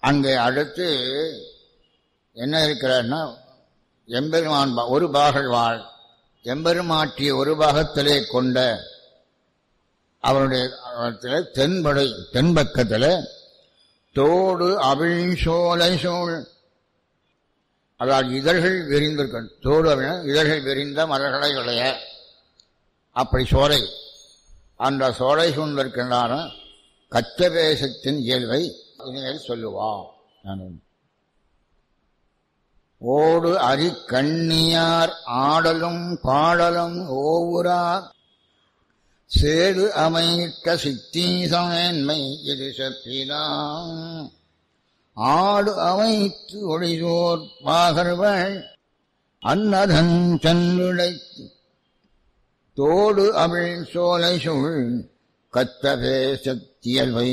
அங்கே அடுத்து என்ன இருக்கிறார்னா எம்பெருமான் பா- ஒரு பாகல் வாழ் எம்பெருமாட்டிய ஒரு பாகத்திலே கொண்ட அவருடைய அவரத்தில் தென்படை தென்பக்கத்தில் தோடு அவிழ் சோலை சோழ் அதாவது இதழ்கள் விரிந்திருக்க தோடு அப்படின்னா இதழ்கள் விரிந்த மலர்களை உடைய அப்படி சோலை அந்த சோலை சூழ்ந்திருக்கின்றான கச்சபேசத்தின் இயல்பை இனிமேல் சொல்லுவான் நான் ஓடு அரி கண்ணியார் ஆடலும் பாடலும் ஓவுரா சேடு அமைக்க சித்தீசமேன்மை இது செப்பினான் ஆடு அமைத்து ஒளிசோர் பாகர்வள் அன்னதன் சென்றுடைத்து தோடு அவிழ் சோலை சூழ் கத்தபே சத்தியல்வை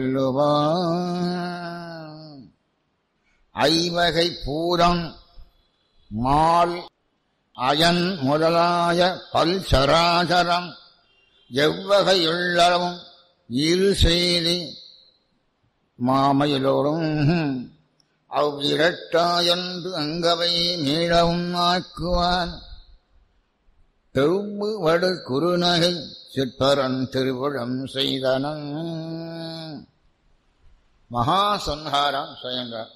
சொல்லுவான் ஐவகை பூதம் மால் அயன் முதலாய பல் சராசரம் எவ்வகையுள்ளவும் இரு செய்தி மாமையிலோடும் அவ்விரட்டாயன்று அங்கவை மீளவும் ஆக்குவான் தெவ்வு வடு குறுநகை சிற்பரன் திருவுழம் செய்தனன் மகாசம்ஹாரம் செய்கின்றார்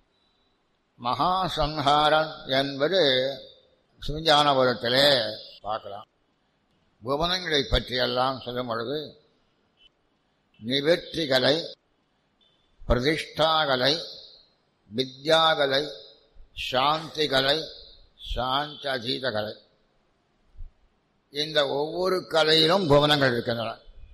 மகாசம்ஹாரம் என்பது சிவஞானபுரத்திலே பார்க்கலாம் புவனங்களை பற்றியெல்லாம் சொல்லும் பொழுது நிவர்த்திகலை பிரதிஷ்டாகலை வித்யாகலை சாந்திகலை சாந்தி அதீதகலை இந்த ஒவ்வொரு கலையிலும் புவனங்கள் இருக்கின்றன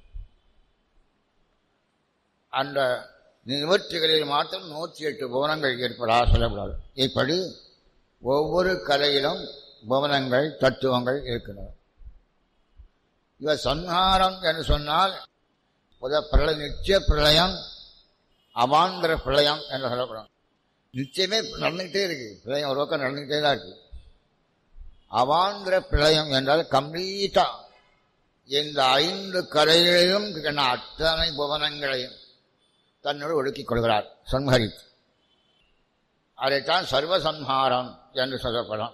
அந்த நிவர்த்திகளில் மாத்திரம் நூற்றி எட்டு புவனங்கள் இருப்பதாக சொல்லக்கூடாது இப்படி ஒவ்வொரு கலையிலும் புவனங்கள் தத்துவங்கள் இருக்கின்றன இவ சன்ஹாரம் என்று சொன்னால் புத பிரளய நிச்சய பிரளயம் அவாந்திர பிரளயம் என்று சொல்லப்படும் நிச்சயமே நடந்துகிட்டே இருக்கு பிரளயம் ஒரு பக்கம் நடந்துகிட்டே தான் இருக்கு அவாந்திர பிரளயம் என்றால் கம்ப்ளீட்டா இந்த ஐந்து கரைகளிலும் இருக்கின்ற அத்தனை புவனங்களையும் தன்னோடு ஒடுக்கிக் கொள்கிறார் சம்ஹரித்து அதைத்தான் சர்வசம்ஹாரம் என்று சொல்லப்படும்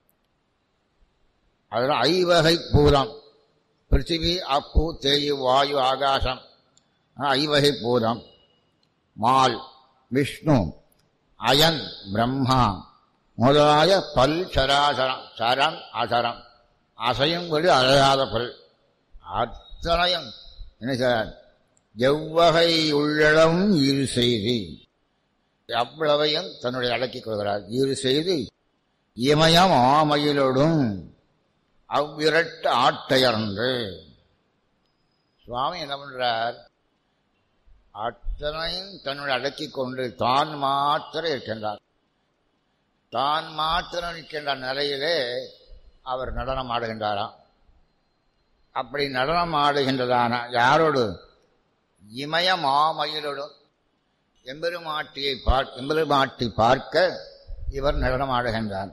அதனால் ஐவகை பூதம் பிருத்திவி அப்பு தேயு வாயு ஆகாசம் ஐவகை பூதம் மால் விஷ்ணு அயன் பிரம்மா முதலாய பல் சராசரம் சரம் அசரம் அசையும்படி அலையாத பல் அத்தனையும் என்ன சார் எவ்வகை உள்ளளவும் இரு செய்தி அவ்வளவையும் தன்னுடைய அடக்கிக் கொள்கிறார் இரு செய்தி இமயம் ஆமையிலோடும் அவ்விரட்டு ஆட்டையர்ந்து சுவாமி என்ன பண்றார் அத்தனையும் தன்னுடைய அடக்கிக் கொண்டு தான் மாத்திரம் இருக்கின்றார் தான் மாத்திரம் இருக்கின்ற நிலையிலே அவர் நடனம் ஆடுகின்றாராம் அப்படி நடனம் ஆடுகின்றதான யாரோடு இமய மாமயிலோடும் எம்பெருமாட்டியை பார் எம்பெருமாட்டி பார்க்க இவர் நடனம் ஆடுகின்றார்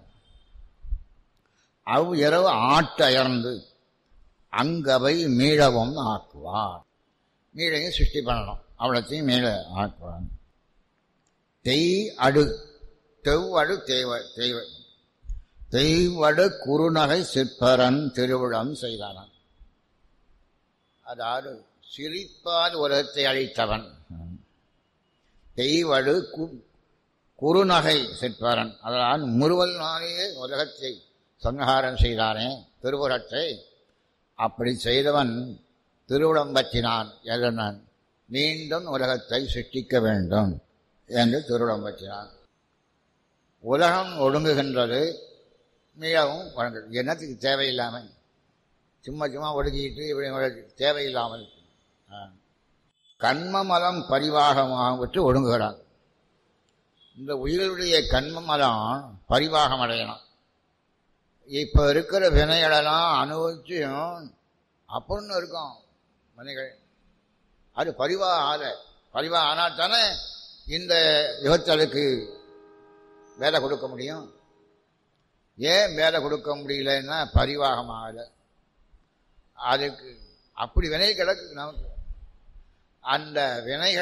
அவ் இரவு ஆட்டயர்ந்து அங்கவை மீளவும் ஆக்குவார் மீளையும் சிருஷ்டி பண்ணணும் அவ்வளோத்தையும் மீள ஆக்குவார் தெய் அடு தெவ்வடு தேவ தெய்வ தெய்வடு குறுநகை சிற்பரன் திருவிழம் செய்தானான் அதாவது சிரிப்பால் உலகத்தை அழித்தவன் தெய்வடு கு- குறுநகை சிற்பரன் அதாவது முறுவல் நாளையே உலகத்தை சங்காரம் செய்தானே திருவுரத்தை அப்படி செய்தவன் திருவுளம் பற்றினான் எதனான் மீண்டும் உலகத்தை சிருஷ்டிக்க வேண்டும் என்று திருவுளம் பற்றினான் உலகம் ஒடுங்குகின்றது மிகவும் வழங்குது என்னத்துக்கு தேவையில்லாமல் சும்மா சும்மா ஒடுக்கிட்டு இப்படி ஒடுக்கி- தேவையில்லாமல் ஆ. கண்ம மலம் பரிவாகமாக விட்டு ஒடுங்குகிறான் இந்த உயிர்களுடைய கண்ம மலம் பரிவாகம் அடையணும் இப்போ இருக்கிற வினைகளெல்லாம் அனுபவிச்சும் அப்படின்னு இருக்கும் மனிகள் அது பரிவாக ஆகல பரிவாக ஆனால் தானே இந்த யுகத்தலுக்கு வேலை கொடுக்க முடியும் ஏன் வேலை கொடுக்க முடியலன்னா பரிவாகம் ஆகலை அதுக்கு அப்படி வினை கிடக்கு நமக்கு அந்த வினைகள்